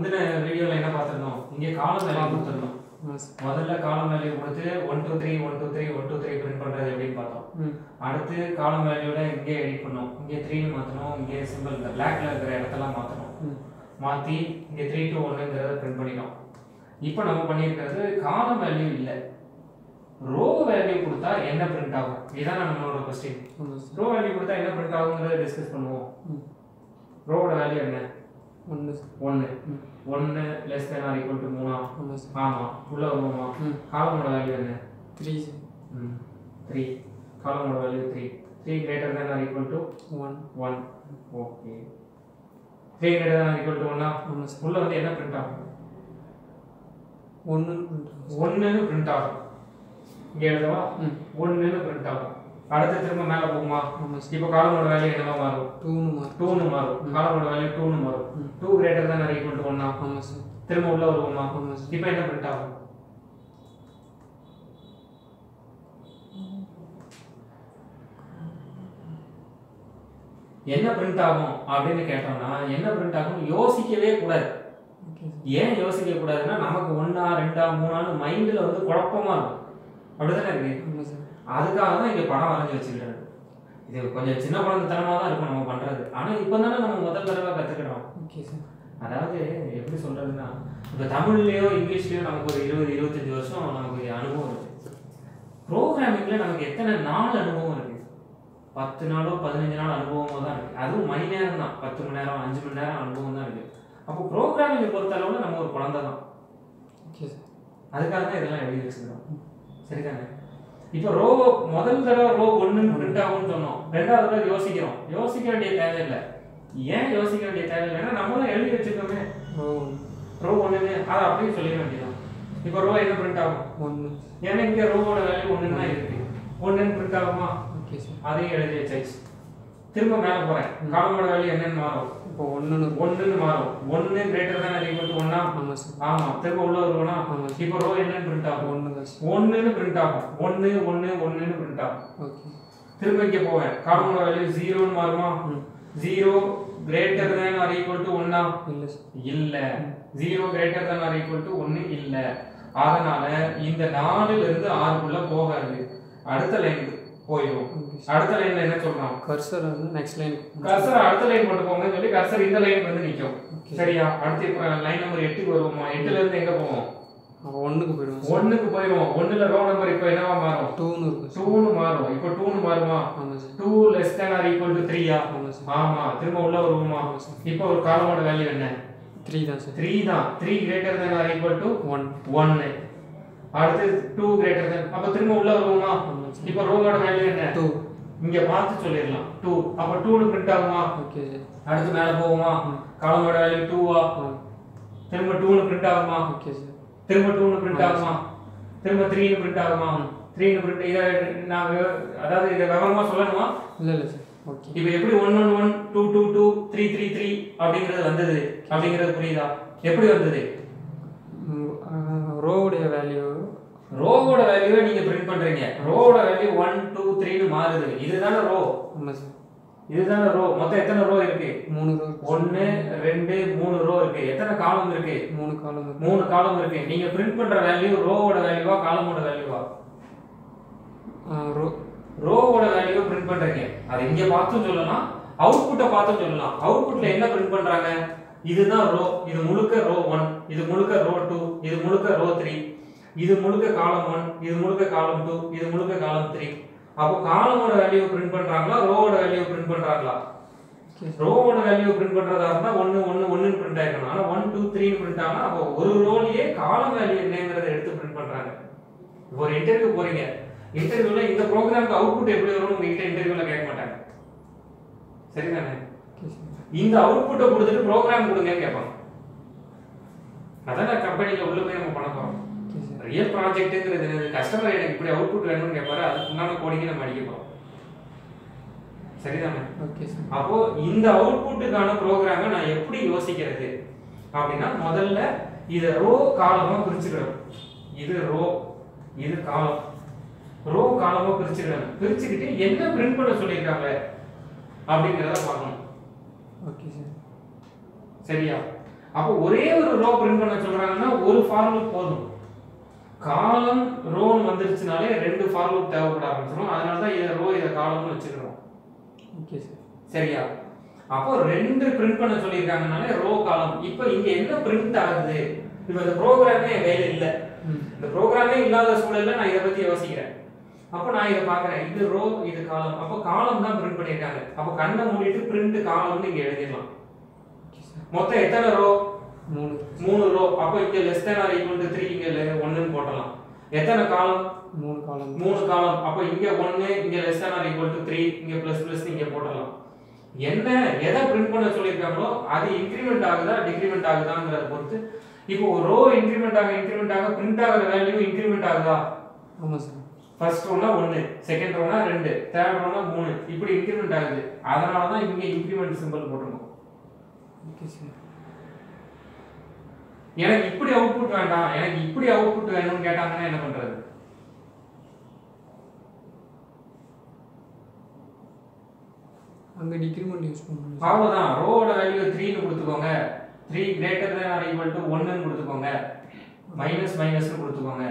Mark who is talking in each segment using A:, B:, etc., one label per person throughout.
A: முந்தின வீடியோல என்ன பார்த்திருந்தோம் இங்கே காலம் வேல்யூ கொடுத்துருந்தோம்
B: ஆமாம் சார்
A: முதல்ல காலம் வேல்யூ கொடுத்து one two three one two three one two three print பண்றது எப்படின்னு பார்த்தோம்
B: ம்
A: அடுத்து காலம் வேல்யூல இங்கே எடிட் பண்ணோம் இங்கே த்ரீன்னு மாற்றணும் இங்கே சிம்பிள் இந்த பிளாக்ல இருக்கிற இடத்தெல்லாம் மாற்றணும்
B: ம்
A: மாற்றி இங்கே த்ரீ டூ ஒன்றுங்கிறத பிரிண்ட் பண்ணிட்டோம் இப்போ நம்ம பண்ணியிருக்கிறது காலம் வேல்யூ இல்லை ரோ வேல்யூ கொடுத்தா என்ன பிரிண்ட் ஆகும் இதுதான் நம்மளோட கொஸ்டின்
B: ஆமாம் சார்
A: ரோ வேல்யூ கொடுத்தா என்ன பிரிண்ட் ஆகுங்கிறத டிஸ்கஸ் பண்ணுவோம்
B: ம்
A: ரோவோட வேல்யூ என்ன
B: ஒன்று சார்
A: ஒன்று
B: ம்
A: ஒன்று less than or equal to மூணா
B: ஆமாம் சார்
A: ஆமாம் உள்ள வருவோமா
B: ம்
A: காலமோட வேல்யூ என்ன
B: த்ரீ சார்
A: ம் த்ரீ காலமோட value three three greater than or equal to
B: one
A: one okay three greater than or equal to ஒன்னா
B: ஆமாம் சார்
A: உள்ள வந்து என்ன பிரிண்ட் ஆகும்
B: ஒன்றுன்னு பண்ணுறோம்
A: ஒன்றுன்னு பிரிண்ட் ஆகும் இங்கே எழுதவா
B: ம்
A: ஒன்றுன்னு பிரிண்ட் ஆகும் அடுத்து திரும்ப மேலே போகுமா
B: ஆமாம் சார்
A: இப்போ காலமோட வேல்யூ என்னவா மாறும்
B: டூன்னு மாறும்
A: டூன்னு மாறும் காலமோட வேல்யூ டூன்னு மாறும்
B: ம்.
A: Two greater than or equal to ஒன்னா
B: ஆமாம் சார்
A: திரும்ப உள்ள வருவோமா
B: ஆமாம் சார்
A: இப்போ என்ன பிரிண்ட் ஆகும் என்ன பிரிண்ட் ஆகும் அப்படின்னு கேட்டோம்னா என்ன பிரிண்ட் ஆகும் யோசிக்கவே கூடாது
B: ஓகே சார்
A: ஏன் யோசிக்க கூடாதுன்னா நமக்கு ஒண்ணா ரெண்டா மூணான்னு மைண்ட்ல வந்து குழப்பமா இருக்கும் அப்படிதானே இருக்கு
B: ஆமாம் சார்
A: அதுக்காக தான் இங்க படம் வரைஞ்சி வச்சுக்கிறது இது கொஞ்சம் சின்ன குழந்தைத்தனமா தான் இருக்கும் நம்ம பண்றது ஆனா இப்போ தானே நம்ம முதல் தடவை கத்துக்கிறோம்
B: ஓகே சார்
A: அதாவது எப்படி சொல்றதுன்னா இப்போ தமிழ்லயோ இங்கிலீஷ்லயோ நமக்கு ஒரு இருபது இருபத்தஞ்சு வருஷம் நமக்கு அனுபவம் இருக்கு ப்ரோக்ராமிங்ல நமக்கு எத்தனை நாள் அனுபவம் இருக்கு பத்து நாளோ பதினஞ்சு நாள் அனுபவமோ தான் இருக்கு அதுவும் மணி நேரம் தான் பத்து மணி நேரம் அஞ்சு மணி நேரம் அனுபவம் தான் இருக்கு அப்போ ப்ரோக்ராமிங்கை பொறுத்த அளவுல நம்ம ஒரு குழந்தை தான்
B: ஓகே சார்
A: அதுக்காக தான் இதெல்லாம் எழுதி வச்சுக்கிறோம் சரிதானே இப்போ ரோ முதல் தடவை ரோ ஒன்றுன்னு பிரிண்ட் ஆகும்னு சொன்னோம் ரெண்டாவது தடவை யோசிக்கிறோம் யோசிக்க வேண்டிய தேவையில்லை ஏன் யோசிக்க வேண்டிய தேவையில்லைன்னா நம்ம தான் எழுதி வச்சிருக்கோமே
B: ஓ
A: ரோ ஒன்றுன்னு அதை அப்படியே சொல்லிட வேண்டியதான் இப்போ ரோ என்ன பிரிண்ட் ஆகும்
B: ஒன்று
A: ஏன்னா இங்கே ரோவோட வேல்யூ ஒன்றுன்னு தான் இருக்கு ஒன்றுன்னு பிரிண்ட் ஆகுமா
B: ஓகே சார்
A: அதையும் எழுதி வச்சாச்சு திரும்ப மேலே போகிறேன் காலமோட வேல்யூ என்னன்னு மாறும்
B: இப்போ ஒன்றுன்னு
A: ஒன்றுன்னு மாறும் ஒன்று கிரேட்டர் தான் ஈக்குவல் டு ஒன்னா
B: ஆமாம் சார்
A: ஆமாம் திரும்ப உள்ள வருவோம்னா
B: ஆமாம் சார்
A: இப்போ ரோ என்னன்னு பிரிண்ட் ஆகும்
B: ஒன்று தான் சார்
A: ஒன்றுன்னு பிரிண்ட் ஆகும் ஒன்று ஒன்று ஒன்றுன்னு பிரிண்ட் ஆகும்
B: ஓகே
A: திரும்ப இங்கே போவேன் காலமோட வேல்யூ ஜீரோன்னு மாறுமா
B: ம்
A: zero greater than or equal to ஒன்னா
B: இல்லை சார்
A: இல்ல zero greater than or equal to ஒன்று இல்ல அதனால இந்த நாலுல இருந்து ஆறுக்குள்ள போகாது அடுத்த லைனுக்கு போயிடும்
B: ஓகே
A: அடுத்த லைன்ல என்ன சொல்றோம்
B: கர்சர் வந்து நெக்ஸ்ட் லைன்
A: கர்சர் அடுத்த லைன் கொண்டு போங்கன்னு சொல்லி கர்சர் இந்த லைனுக்கு வந்து நிக்கும்
B: ஓகே
A: சரியா அடுத்து இப்போ லைன் நம்பர் எட்டுக்கு வருவோமா எட்டுல இருந்து எங்க போவோம்
B: அப்போ ஒன்றுக்கு போயிடுவோம் சார்
A: ஒண்ணுக்கு போயிடுவோம் ஒண்ணுல ரோ நம்பர் இப்போ என்னவா மாறும்
B: டூன்னு இருக்கும் சார்
A: டூன்னு மாறும் இப்போ டூன்னு மாறுமா
B: ஆமாம் sir
A: two less than or equal to த்ரீயா
B: ஆமாம் சார்
A: ஆமா திரும்ப உள்ள வருவோமா
B: ஆமாம் சார்
A: இப்போ ஒரு காலமோட வேல்யூ என்ன
B: த்ரீ தான் சார்
A: த்ரீ தான் three greater than or equal to
B: one
A: ஒன்னு அடுத்து டூ கிரேட்டர் than அப்ப திரும்ப உள்ள வருவோமா
B: ஆமாம் சார்
A: இப்போ ரோவோட வேல்யூ என்ன
B: டூ
A: இங்க பார்த்து சொல்லிடலாம் டூ அப்ப டூனு பிரிண்ட் ஆகுமா
B: ஓகே சார்
A: அடுத்து மேல போகுமா காலமோட வேல்யூ டூவா
B: ஆ
A: திரும்ப டூனு பிரிண்ட் ஆகுமா
B: ஓகே சார்
A: திரும்ப டூனு பிரிண்ட் ஆகுமா திரும்ப த்ரீனு பிரிண்ட் ஆகுமா
B: ம்.
A: த்ரீனு பிரிண்ட் இதை நான் விவ- அதாவது இதை விவரமா சொல்லணுமா
B: இல்லை இல்லை சார் ஓகே
A: இப்போ எப்படி one one one two two two three three three அப்படிங்கிறது வந்தது அப்படிங்கிறது புரியுதா எப்படி வந்தது
B: ரோவுடைய வேல்யூ
A: ரோவோட வேல்யூவை நீங்க பிரிண்ட் பண்றீங்க ரோவோட வேல்யூ ஒன் டூ த்ரீன்னு மாறுது இதுதானே ரோ
B: ஆமாம் சார்
A: இதுதானே ரோ மொத்தம் எத்தனை ரோ இருக்கு
B: மூணு ரோ
A: ஒன்னு ரெண்டு மூணு ரோ இருக்கு எத்தனை காலம் இருக்கு
B: மூணு காலம் இருக்கு
A: மூணு காலம் இருக்கு நீங்க பிரிண்ட் பண்ற வேல்யூ ரோவோட வேல்யூவா காலமோட வேல்யூவா
B: ஆ, ரோ
A: ரோவோட வேல்யூவை பிரிண்ட் பண்றீங்க அதை இங்க பார்த்தும் சொல்லலாம் அவுட்புட்டை பார்த்தும் சொல்லலாம் அவுட்புட்ல என்ன பிரிண்ட் பண்றாங்க இதுதான் ரோ இது முழுக்க ரோ ஒன் இது முழுக்க ரோ டூ இது முழுக்க ரோ த்ரீ இது முழுக்க காலம் ஒன் இது முழுக்க காலம் டூ இது முழுக்க காலம் த்ரீ அப்போ காலமோட வேல்யூ பிரிண்ட் பண்றாங்களா ரோவோட வேல்யூ பிரிண்ட் பண்றாங்களா
B: ஓகே
A: ரோவோட வேல்யூ பிரிண்ட் பண்றதா இருந்தா ஒன்னு ஒன்னு ஒன்னு பிரிண்ட் ஆயிருக்கணும் ஆனா ஒன் டூ த்ரீன்னு பிரிண்ட் ஆனா அப்போ ஒரு ரோலயே காலம் வேல்யூ என்னங்கிறத எடுத்து பிரிண்ட் பண்றாங்க இப்போ ஒரு இன்டர்வியூ போறீங்க இன்டர்வியூல இந்த ப்ரோக்ராம்க்கு அவுட்புட் எப்படி வரும்னு உங்ககிட்ட இன்டர்வியூல கேட்க மாட்டாங்க சரிதானே
B: ஓகே சார்
A: இந்த அவுட்புட்டை கொடுத்துட்டு ப்ரோக்ராம் கொடுங்கன்னு கேட்பாங்க அதான் கம்பெனில உள்ள போய் நம்ம பண்ண போறோம்
B: ஓகே சார்
A: ரியல் ப்ராஜெக்ட்டுங்கிறது என்னது கஸ்டமர் எனக்கு இப்படி அவுட்புட் வேணும்னு கேட்பாரு அதுக்கு உண்டான கோடிங்க நம்ம அடிக்க போறோம் சரிதானே
B: ஓகே சார்
A: அப்போ இந்த அவுட்புட்டுக்கான ப்ரோக்ராமை நான் எப்படி யோசிக்கிறது அப்படின்னா முதல்ல இதை ரோ காலமா பிரிச்சுக்கிறேன் இது ரோ இது காலம் ரோ காலமா பிரிச்சுக்கிறேன் பிரிச்சுக்கிட்டு என்ன பிரிண்ட் பண்ண சொல்லியிருக்காங்க அப்படிங்கிறத பார்க்கணும்
B: ஓகே சார்
A: சரியா அப்போ ஒரே ஒரு ரோ பிரிண்ட் பண்ண சொல்றாங்கன்னா ஒரு ஃபார் லூப் போதும் காலம் ரோன்னு வந்துருச்சுனாலே ரெண்டு ஃபார் லூப் தேவைப்பட ஆரம்பிச்சிடும் அதனால தான் இதை ரோ இதை காலம்னு வச்சுக்கிறோம்
B: ஓகே சார்
A: சரியா அப்போ ரெண்டு பிரிண்ட் பண்ண சொல்லியிருக்காங்கனாலே ரோ காலம் இப்போ இங்க என்ன பிரிண்ட் ஆகுது இப்போ இந்த ப்ரோக்ராமே என் கையில இல்லை
B: ம்
A: இந்த ப்ரோக்ராமே இல்லாத சூழல்ல நான் இதை பத்தி யோசிக்கிறேன் அப்போ நான் இதை பார்க்கறேன் இது ரோ இது காலம் அப்போ காலம் தான் பிரிண்ட் பண்ணியிருக்காங்க அப்போ கண்ணை மூடிட்டு பிரிண்ட் காலம்னு இங்க எழுதிடலாம்
B: ஓகே சார்
A: மொத்தம் எத்தனை ரோ
B: மூணு
A: மூணு ரோ அப்போ இங்க less than or equal to three இங்க ஒன்னுன்னு போட்டலாம் எத்தனை காலம்
B: மூணு காலம்
A: மூணு காலம் அப்போ இங்க ஒன்னு இங்க less than or equal to three இங்க பிளஸ் பிளஸ் இங்க போட்டலாம் என்ன எதை பிரிண்ட் பண்ண சொல்லியிருக்காங்களோ அது இன்க்ரிமெண்ட் ஆகுதா டிக்ரிமெண்ட் ஆகுதாங்கிறத பொறுத்து இப்போ ஒரு ரோ இன்க்ரிமெண்ட் ஆக இன்க்ரிமெண்ட் ஆக பிரிண்ட் ஆகிற வேல்யூ இன்க்ரிமெண்ட் ஆகுதா
B: ஆமாம் சார்
A: ஃபர்ஸ்ட் ரோனா ஒன்று செகண்ட் ரோனா ரெண்டு தேர்ட் ரோனா மூணு இப்படி இன்க்ரிமெண்ட் ஆகுது அதனால தான் இங்கே இன்க்ரிமெண்ட் சிம்பிள் போட்டிருக்கோம்
B: ஓகே சார்
A: எனக்கு இப்படி அவுட்புட் வேண்டாம் எனக்கு இப்படி அவுட்புட் வேணும்னு கேட்டாங்கன்னா என்ன பண்றது
B: அங்கே டிக்ரிமெண்ட் யூஸ் பண்ணணும் சார்
A: அவ்வளோதான் ரோவோட வேல்யூ த்ரீன்னு கொடுத்துக்கோங்க three greater than or equal to ஒன்னுன்னு கொடுத்துக்கோங்க மைனஸ் மைனஸ்னு கொடுத்துக்கோங்க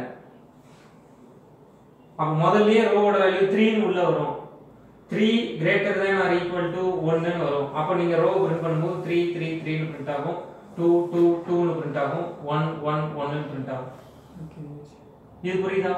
A: அப்போ முதல்லயே ரோவோட வேல்யூ த்ரீன்னு உள்ள வரும் three greater than or equal to ஒன்னுன்னு வரும் அப்போ நீங்க ரோ பிரிண்ட் பண்ணும்போது த்ரீ த்ரீ த்ரீன்னு பிரிண்ட் ஆகும் டூ டூ டூன்னு பிரிண்ட் ஆகும் ஒன் ஒன் ஒன்னு பிரிண்ட் ஆகும்
B: ஓகே
A: இது புரியுதா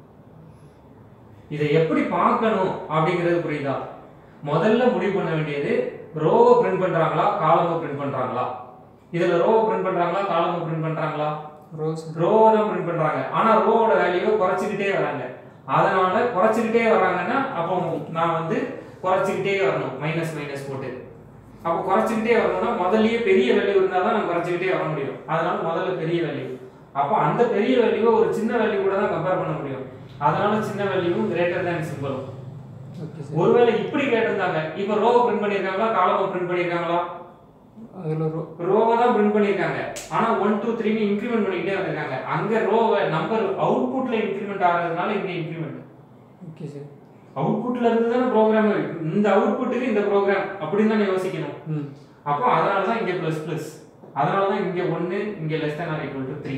A: இதை எப்படி பார்க்கணும் அப்படிங்கிறது புரியுதா முதல்ல முடிவு பண்ண வேண்டியது ரோவை பிரிண்ட் பண்றாங்களா காலமை பிரிண்ட் பண்றாங்களா இதுல ரோவை பிரிண்ட் பண்றாங்களா காலமை பிரிண்ட் பண்றாங்களா
B: ரோஸ்
A: ரோவை தான் பிரிண்ட் பண்றாங்க ஆனா ரோவோட வேல்யூவை குறைச்சிக்கிட்டே வராங்க அதனால குறைச்சிக்கிட்டே வராங்கன்னா அப்போ நான் வந்து குறைச்சிக்கிட்டே வரணும் மைனஸ் மைனஸ் போட்டு அப்போ குறைச்சிக்கிட்டே வரணும்னா முதல்லயே பெரிய வேல்யூ இருந்தால் தான் நான் குறைச்சிக்கிட்டே வர முடியும் அதனால முதல்ல பெரிய வேல்யூ அப்போ அந்த பெரிய வேல்யூவை ஒரு சின்ன வேல்யூ கூட தான் கம்பேர் பண்ண முடியும் அதனால சின்ன வேல்யூவும் கிரேட்டர் தேன் சிம்பிளும்
B: ஓகே சார்
A: ஒருவேளை இப்படி கேட்டிருந்தாங்க இப்போ ரோவை பிரிண்ட் பண்ணியிருக்காங்களா காலமை பிரிண்ட் பண்ணியிருக்காங்களா
B: அதில் ரோ
A: ரோவை தான் பிரிண்ட் பண்ணியிருக்காங்க ஆனா ஒன் டூ த்ரீன்னு இன்க்ரிமெண்ட் பண்ணிக்கிட்டே வந்திருக்காங்க அங்க ரோவை நம்பர் அவுட்புட்ல இன்க்ரிமெண்ட் ஆகிறதுனால இங்க இன்க்ரிமெண்ட்
B: ஓகே சார்
A: அவுட்புட்ல இருந்து தானே ப்ரோக்ராம் இந்த அவுட்புட்டுக்கு இந்த ப்ரோக்ராம் அப்படின்னு தானே யோசிக்கணும்
B: ம்
A: அப்போ அதனால தான் இங்க பிளஸ் பிளஸ் அதனால தான் இங்க ஒன்னு இங்க less than or equal to three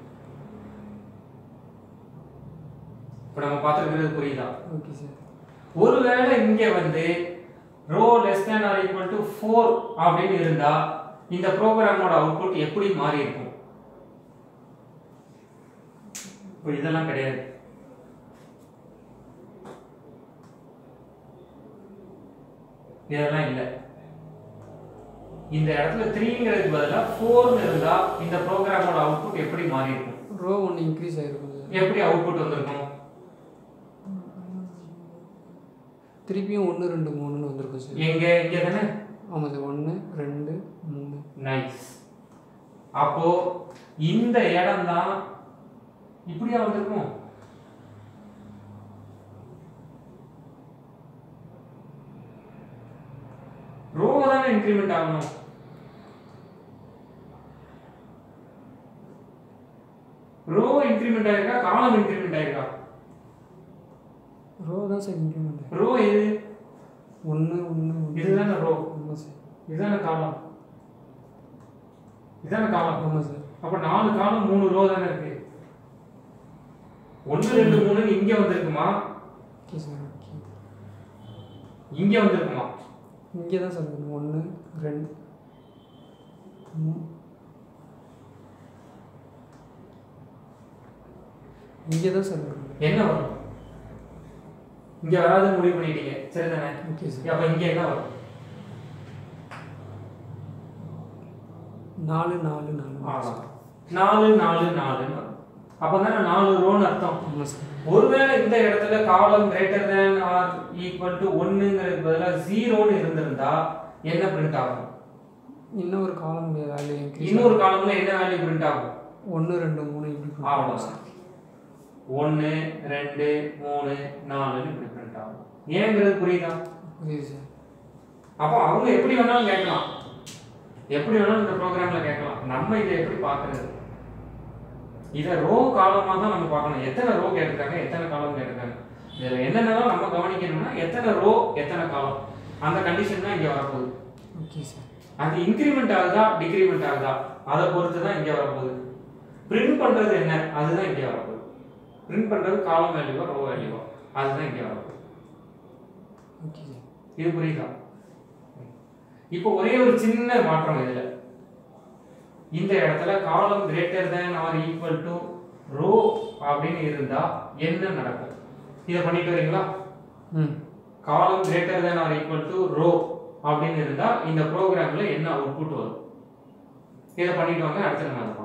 A: இப்போ நம்ம பார்த்துருக்கிறது புரியுதா
B: ஓகே சார்
A: ஒருவேளை இங்க வந்து row less than or equal to four அப்படின்னு இருந்தா இந்த ப்ரோக்ராமோட அவுட்புட் எப்படி மாறி இருக்கும் இப்போ இதெல்லாம் கிடையாது இதெல்லாம் இல்லை இந்த இடத்துல த்ரீங்கிறதுக்கு பதிலாக ஃபோர்னு இருந்தா இந்த ப்ரோக்ராமோட அவுட்புட் எப்படி மாறி இருக்கும்
B: ரோ ஒன்று இன்க்ரீஸ் ஆகிருக்கும் சார்
A: எப்படி அவுட்புட் வந்திருக்கும்
B: திருப்பியும் ஒன்று ரெண்டு மூணுன்னு வந்திருக்கும் சார்
A: எங்க இங்க தானே
B: ஆமாம் சார் ஒன்று ரெண்டு மூணு
A: நைஸ் அப்போ இந்த இடம் தான் இப்படியா வந்திருக்கும் ரோ தானே இன்க்ரிமெண்ட் ஆகணும் ரோ இன்க்ரிமெண்ட் ஆயிருக்கா காலம் இன்க்ரிமெண்ட் ஆயிருக்கா
B: ரோ தான் சார் இன்க்ரிமெண்ட்
A: ரோ எது
B: ஒன்று ஒன்று
A: இதுதானே ரோ
B: ஆமாம் சார்
A: இதுதானே காலம் இதுதானே காலம்
B: ஆமாம் சார்
A: அப்ப நாலு காலம் மூணு ரோ தானே இருக்கு ஒன்னு ரெண்டு மூணு இங்க வந்திருக்குமா
B: ஓகே சார் ஓகே
A: இங்க வந்திருக்குமா
B: இங்கே தான் சார் இருக்கணும் ஒன்று ரெண்டு மூ- இங்கே தான் சார் இருக்கணும்
A: என்ன வரும் இங்க வராதுன்னு முடிவு பண்ணிட்டீங்க சரிதானே
B: ஓகே சார்
A: அப்ப இங்க என்ன வரும்
B: நாலு நாலு நாலு
A: ஆமா. நாலு நாலு நாலுன்னு வரும் அப்பதானே நாலு ரோன்னு அர்த்தம்
B: ஆமாம் சார்
A: ஒருவேளை இந்த இடத்துல column greater than or equal to ஒன்னுங்கிறதுக்கு பதிலாக ஜீரோன்னு இருந்திருந்தா என்ன பிரிண்ட் ஆகும்
B: இன்னும் ஒரு காலம் வேல்யூ இன்க்ரீஸ்
A: இன்னொரு காலம்ல என்ன வேல்யூ பிரிண்ட் ஆகும்
B: ஒன்று ரெண்டு மூணு இப்படி
A: அவ்வளவுதான் ஒன்று ரெண்டு மூணு நாலுன்னு இப்படி பிரிண்ட் ஆகும் ஏங்கிறது புரியுதா
B: புரியுது சார்
A: அப்போ அவங்க எப்படி வேணாலும் கேட்கலாம் எப்படி வேணாலும் இந்த ப்ரோக்ராம்ல கேட்கலாம் நம்ம இதை எப்படி பார்க்கறது இதை ரோ காலமா தான் நம்ம பார்க்கணும் எத்தனை ரோ கேட்டிருக்காங்க எத்தனை காலம் கேட்டிருக்காங்க இதுல என்னென்னலாம் நம்ம கவனிக்கணும்னா எத்தனை ரோ எத்தனை காலம் அந்த கண்டிஷன் தான் இங்க வரப்போகுது
B: ஓகே சார்
A: அது இன்க்ரிமெண்ட் ஆகுதா டிக்ரிமெண்ட் ஆகுதா அதை பொறுத்து தான் இங்கே வரப்போகுது பிரிண்ட் பண்றது என்ன அதுதான் இங்கே வரப்போகுது பிரிண்ட் பண்றது காலம் வேல்யூவா ரோ வேல்யூவா அதுதான் இங்கே வரப்போகுது
B: ஓகே சார்
A: இது புரியுதா இப்போ ஒரே ஒரு சின்ன மாற்றம் இதுல இந்த இடத்துல column greater than or equal to row அப்படின்னு இருந்தா என்ன நடக்கும் இதை பண்ணிட்டு வரீங்களா
B: ம்
A: column greater than or equal to row அப்படின்னு இருந்தா இந்த ப்ரோக்ராம்ல என்ன அவுட்புட் வரும் இதை பண்ணிட்டு வாங்க அடுத்து நம்ம அதை பார்ப்போம்